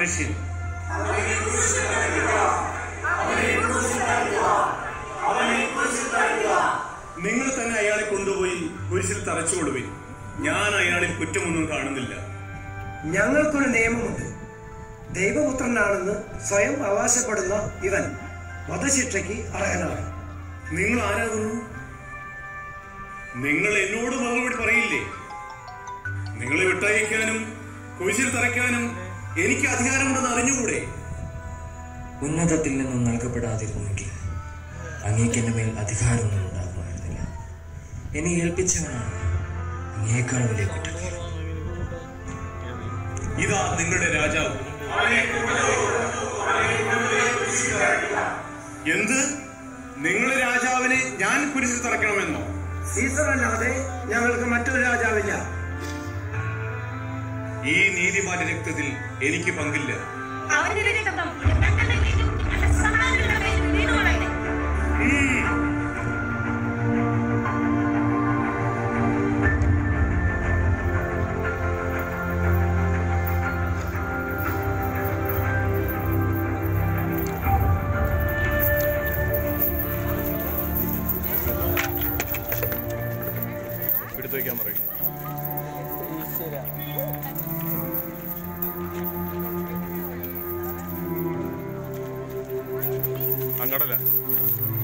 മനുഷ്യൻ നിങ്ങൾ തന്നെ അയാളെ കൊണ്ടുപോയി കുരിശിൽ തറച്ചുകൊടുവിൻ ഞാൻ അയാളിൽ കുറ്റമൊന്നും കാണുന്നില്ല ഞങ്ങൾക്കൊരു നിയമമുണ്ട് ദൈവപുത്രനാണെന്ന് സ്വയം അവകാശപ്പെടുന്ന ഇവൻ വധശിക്ഷയ്ക്ക് അർഹനാണ് നിങ്ങൾ ആരാകുന്നു നിങ്ങൾ എന്നോട് മറുപടി പറയില്ലേ നിങ്ങളെ വിട്ടയക്കാനും കുരിശിൽ തറയ്ക്കാനും എനിക്ക് അധികാരമുണ്ടെന്ന് അറിഞ്ഞുകൂടെ ഉന്നതത്തിൽ നിന്നും നൽകപ്പെടാതിരുന്നുവെങ്കിൽ അങ്ങേക്ക് എൻ്റെ മേൽ അധികാരമൊന്നും ഉണ്ടാകുമായിരുന്നില്ല എന്നെ ഏൽപ്പിച്ചവനാണ് അങ്ങേക്കാൾ വലിയ കുറ്റക്കാരൻ ഇതാ നിങ്ങളുടെ രാജാവ് എന്ത് നിങ്ങളുടെ രാജാവിനെ ഞാൻ കുരിശിൽ തറയ്ക്കണമെന്നോ സീസർ അല്ലാതെ ഞങ്ങൾക്ക് മറ്റൊരു രാജാവില്ല ഈ നീതിമാന്റെ രക്തത്തിൽ എനിക്ക് പങ്കില്ല അവന്റെ രക്തം ഞങ്ങളുടെ മേലും ഞങ്ങളുടെ സഹോദരങ്ങളുടെ മേലും വീണുകൊള്ളട്ടെ എടുത്തു വയ്ക്കാൻ പറയും അങ്ങടല്ല